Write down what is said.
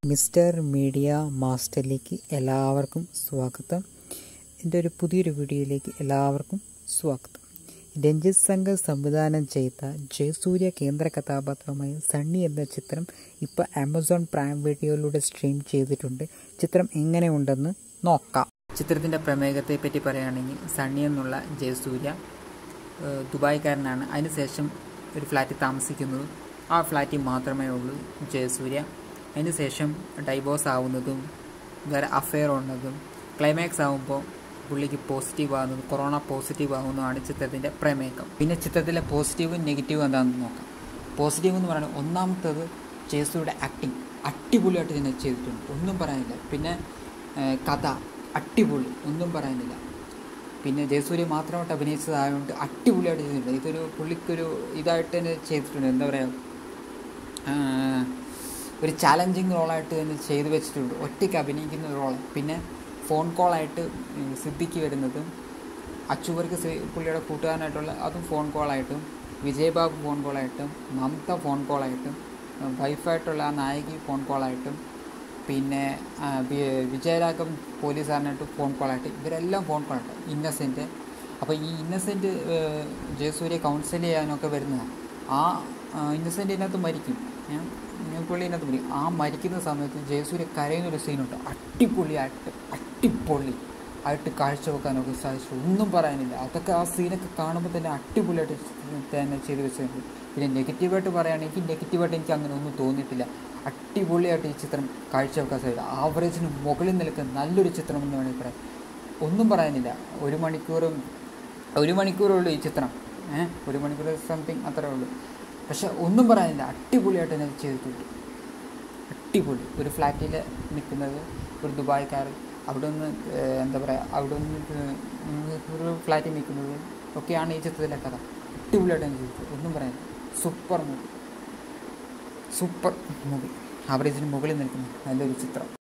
mister media മാസ്റ്ററിലേക്ക് എല്ലാവർക്കും സ്വാഗതം എൻ്റെ ഒരു പുതിയൊരു വീഡിയോയിലേക്ക് എല്ലാവർക്കും സ്വാഗതം രഞ്ജിത് സംഘർ സംവിധാനം ചെയ്ത ജയസൂര്യ കേന്ദ്ര കഥാപാത്രമായ സണ്ണി എന്ന ചിത്രം ഇപ്പോൾ ആമസോൺ പ്രൈം വീഡിയോയിലൂടെ സ്ട്രീം ചെയ്തിട്ടുണ്ട് ചിത്രം എങ്ങനെയുണ്ടെന്ന് നോക്കാം ചിത്രത്തിൻ്റെ പ്രമേയത്തെ പറ്റി പറയുകയാണെങ്കിൽ സണ്ണി എന്നുള്ള ജയസൂര്യ ഏഹ് ദുബായ്ക്കാരനാണ് അതിനുശേഷം ഒരു ഫ്ലാറ്റിൽ താമസിക്കുന്നത് ആ ഫ്ലാറ്റിൽ മാത്രമേ ഉള്ളൂ ജയസൂര്യ അതിനുശേഷം ഡൈവോഴ്സ് ആവുന്നതും വേറെ അഫെയർ ഉള്ളതും ക്ലൈമാക്സ് ആകുമ്പോൾ പുള്ളിക്ക് പോസിറ്റീവ് ആകുന്നതും കൊറോണ പോസിറ്റീവ് ആകുന്നതാണ് ചിത്രത്തിൻ്റെ പ്രമേയം പിന്നെ ചിത്രത്തിലെ പോസിറ്റീവും നെഗറ്റീവും എന്താണെന്ന് നോക്കാം പോസിറ്റീവ് എന്ന് പറയുന്നത് ഒന്നാമത്തത് ജയസൂര്യയുടെ ആക്ടിങ് അടിപൊളിയായിട്ട് തന്നെ ചെയ്തിട്ടുണ്ട് ഒന്നും പറയാനില്ല പിന്നെ ഏഹ് കഥ അടിപൊളി ഒന്നും പറയാനില്ല പിന്നെ ജയസൂര്യ മാത്രമായിട്ട് അഭിനയിച്ചതായതുകൊണ്ട് അടിപൊളിയായിട്ട് ചെയ്തിട്ടുണ്ട് ഇതൊരു പുള്ളിക്കൊരു ഇതായിട്ട് തന്നെ ചെയ്തിട്ടുണ്ട് എന്താ പറയുക ഒരു ചാലഞ്ചിങ് റോളായിട്ട് തന്നെ ചെയ്തു വെച്ചിട്ടുണ്ട് ഒറ്റയ്ക്ക് അഭിനയിക്കുന്ന റോൾ പിന്നെ ഫോൺ കോളായിട്ട് സിദ്ധിക്ക് വരുന്നതും അച്ചുവർക്ക് പുള്ളിയുടെ കൂട്ടുകാരനായിട്ടുള്ള അതും ഫോൺ കോളായിട്ടും വിജയബാബു ഫോൺ കോളായിട്ടും മമത ഫോൺ കോളായിട്ടും വൈഫായിട്ടുള്ള ആ നായകി ഫോൺ കോളായിട്ടും പിന്നെ ആ, വി- വിജയരാഘവൻ പോലീസുകാരനായിട്ട് ഫോൺ കോളായിട്ട് ഇവരെല്ലാം ഫോൺ കോളായിട്ട് ഇന്നസെൻറ്റ് അപ്പോൾ ഈ ഇന്നസെൻറ്റ് ജയസൂര്യ കൗൺസിൽ ചെയ്യാനൊക്കെ വരുന്നതാണ് ആ ഇന്നസെൻ്റ് ഇതിനകത്ത് മരിക്കും ഞാൻ ഞാൻ പുള്ളി ഇതിനകത്ത് മരിക്കും ആ മരിക്കുന്ന സമയത്ത് ജയസൂര്യ കരയുന്ന ഒരു സീനുണ്ട് അടിപൊളിയായിട്ട് അടിപൊളി ആയിട്ട് കാഴ്ചവെക്കാനൊക്കെ സാധിച്ചു ഒന്നും പറയാനില്ല അതൊക്കെ ആ സീനൊക്കെ കാണുമ്പോൾ തന്നെ അടിപൊളിയായിട്ട് തന്നെ ചെയ്തു വെച്ചിട്ടുണ്ട് പിന്നെ നെഗറ്റീവായിട്ട് പറയുകയാണെങ്കിൽ നെഗറ്റീവായിട്ട് എനിക്ക് അങ്ങനെ ഒന്നും തോന്നിയിട്ടില്ല അടിപൊളിയായിട്ട് ഈ ചിത്രം കാഴ്ചവെക്കാൻ സാധിക്കും ആവറേജിന് മുകളിൽ നിൽക്കുന്ന നല്ലൊരു ചിത്രം എന്ന് വേണമെങ്കിൽ പറയാം ഒന്നും പറയാനില്ല ഒരു മണിക്കൂറും ഒരു മണിക്കൂറുള്ളൂ ഈ ചിത്രം ഏഹ് ഒരു മണിക്കൂർ സംതിങ് അത്രേ ഉള്ളൂ പക്ഷെ ഒന്നും പറയാനില്ല അടിപൊളിയായിട്ട് തന്നെ ചെയ്തിട്ടുണ്ട് അടിപൊളി ഒരു ഫ്ലാറ്റിൽ നിൽക്കുന്നത് ഒരു ദുബായ്ക്കാർ അവിടെ നിന്ന് ഏഹ്, എന്താ പറയുക അവിടെ നിന്ന് ഒരു ഫ്ലാറ്റിൽ നിൽക്കുന്നത് ഒക്കെയാണ് ഈ ചിത്രത്തിലെ കഥ അടിപൊളിയായിട്ട് തന്നെ ചെയ്തിട്ടുണ്ട് ഒന്നും പറയാനില്ല സൂപ്പർ മൂവി സൂപ്പർ മൂവി ആവറേജിന് മുകളിൽ നിൽക്കുന്ന നല്ലൊരു ചിത്രം